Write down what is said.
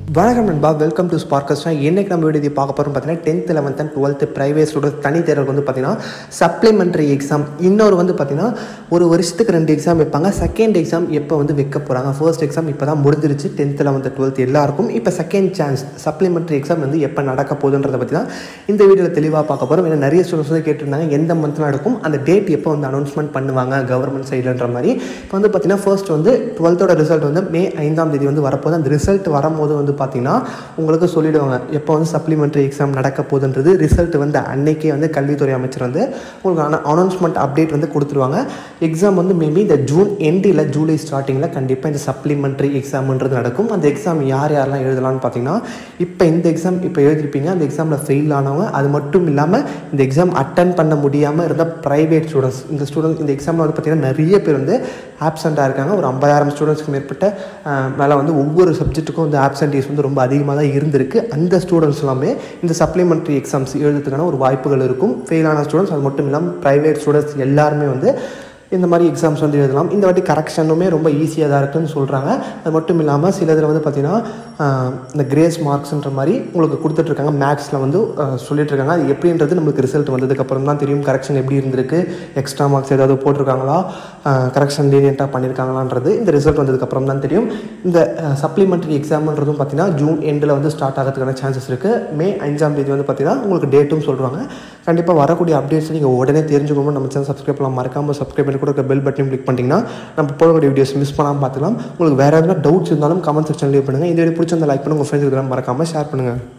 வணக்கம் நண்பா welcome to ஸ்பார்க்கஸ்னா என்னைக்கு நம்ம வீடியோ பார்க்க போகிறோம் பார்த்தீங்கன்னா tenth eleventh and twelfth private student தனி தேர்வுக்கு வந்து பார்த்தீங்கன்னா சப்ளிமெண்ட்ரி எக்ஸாம் இன்னொரு வந்து பார்த்தீங்கன்னா ஒரு வருஷத்துக்கு ரெண்டு எக்ஸாம் வைப்பாங்க செகண்ட் எக்ஸாம் எப்போ வந்து வைக்க போகிறாங்க ஃபர்ஸ்ட் எக்ஸாம் இப்போ தான் முடிஞ்சிருச்சு டென்த் லெவன்த் டுவெல்த் எல்லாருக்கும் இப்போ செகண்ட் சான்ஸ் சப்ளிமெண்ட்ரி எக்ஸாம் வந்து எப்போ நடக்க போகுதுன்றதை பற்றி தான் இந்த வீடியோவில் தெளிவாக பார்க்க போகிறோம் ஏன்னா நிறைய ஸ்டூடெண்ட்ஸ் வந்து கேட்டிருந்தாங்க எந்த மந்த் நடக்கும் அந்த டேட் எப்போ வந்து அனௌன்ஸ்மெண்ட் பண்ணுவாங்க கவர்மெண்ட் சைடுன்ற மாதிரி இப்போ வந்து பார்த்தீங்கன்னா ஃபர்ஸ்ட் வந்து டுவெல்த்தோட ரிசல்ட் வந்து மே ஐந்தாம் தேதி வந்து வரப்போகுது அந்த ரிசல்ட் வரும்போது வந்து பார்த்தீங்கன்னா உங்களுக்கு சொல்லிவிடுவாங்க எப்போ வந்து சப்ளிமெண்ட்ரி எக்ஸாம் நடக்க போகுதுன்றது ரிசல்ட் வந்து அன்னைக்கே வந்து கல்வித்துறை அமைச்சர் வந்து உங்களுக்கு அனௌன்ஸ்மெண்ட் அப்டேட் வந்து கொடுத்துருவாங்க எக்ஸாம் வந்து மேபி இந்த ஜூன் எண்டு இல்லை ஜூலை ஸ்டார்டிங்கில் கண்டிப்பாக இந்த சப்ளிமெண்ட்ரி எக்ஸாம்ன்றது நடக்கும் அந்த எக்ஸாம் யார் யாரெல்லாம் எழுதலாம்னு பார்த்தீங்கன்னா இப்போ இந்த எக்ஸாம் இப்போ எழுதிருப்பீங்க அந்த எக்ஸாமில் ஃபெயில் ஆனவங்க அது மட்டும் இல்லாமல் இந்த எக்ஸாம் அட்டன் பண்ண முடியாமல் இருந்த ப்ரைவேட் ஸ்டூடெண்ட்ஸ் இந்த ஸ்டூடெண்ட் இந்த எக்ஸாமில் வந்து பார்த்திங்கன்னா நிறைய பேர் வந்து ஆப்சண்ட்டாக இருக்காங்க ஒரு ஐம்பதாயிரம் ஸ்டூடெண்ட்ஸ்க்கு மேற்பட்ட மேலே வந்து ஒவ்வொரு சப்ஜெக்ட்டுக்கும் வந்து ஆப்சன்டேஸ் வந்து ரொம்ப அதிகமாக தான் இருந்திருக்கு அந்த ஸ்டூடெண்ட்ஸ் எல்லாமே இந்த சப்ளிமெண்ட்ரி எக்ஸாம்ஸ் எழுதுறதுக்கான ஒரு வாய்ப்புகள் இருக்கும் ஃபெயிலான ஸ்டூடெண்ட்ஸ் அது மட்டும் இல்லாமல் ப்ரைவேட் ஸ்டூடெண்ட்ஸ் எல்லாருமே வந்து இந்த மாதிரி எக்ஸாம்ஸ் வந்து எழுதலாம் இந்த வாட்டி கரெக்ஷனுமே ரொம்ப ஈஸியாக தான் இருக்குன்னு சொல்கிறாங்க அது மட்டும் இல்லாமல் சில இதில் வந்து பார்த்திங்கன்னா இந்த கிரேஸ் மார்க்ஸ்ன்ற மாதிரி உங்களுக்கு கொடுத்துட்ருக்காங்க மேக்ஸில் வந்து சொல்லிட்டுருக்காங்க அது எப்படின்றது நம்மளுக்கு ரிசல்ட் வந்ததுக்கப்புறம் தான் தெரியும் கரெக்ஷன் எப்படி இருந்திருக்கு எக்ஸ்ட்ரா மார்க்ஸ் ஏதாவது போட்டிருக்காங்களா கரெக்ஷன் லீனியண்ட்டாக பண்ணியிருக்காங்களான்றது இந்த ரிசல்ட் வந்ததுக்கப்புறம் தான் தெரியும் இந்த சப்ளிமெண்ட்ரி எக்ஸாம்ன்றதும் பார்த்திங்கன்னா ஜூன் எண்டில் வந்து ஸ்டார்ட் ஆகிறதுக்கான சான்சஸ் இருக்குது மே அஞ்சாம் தேதி வந்து பார்த்திங்கன்னா உங்களுக்கு டேட்டும் சொல்கிறாங்க கண்டிப்பாக வரக்கூடிய அப்டேட்ஸ் நீங்கள் உடனே தெரிஞ்சுக்கணும் நம்ம சேனல் சப்ஸ்கிரைப் பண்ணலாம் மறக்காமல் சப்ஸ்கிரைப் பண்ணி கூட பெல் பட்டன் கிளிக் பண்ணிட்டீங்கன்னா நம்ம போடக்கூடிய வீடியோஸ் மிஸ் பண்ணாமல் பார்த்துக்கலாம் உங்களுக்கு வேறு எதனா டவுட்ஸ் இருந்தாலும் கமெண்ட் செக்ஷன் லீவ் பண்ணுங்கள் இந்த வீடியோ பிடிச்சிருந்தா லைக் பண்ணுங்கள் உங்கள் ஃப்ரெண்ட்ஸ் மறக்காமல் ஷேர் பண்ணுங்கள்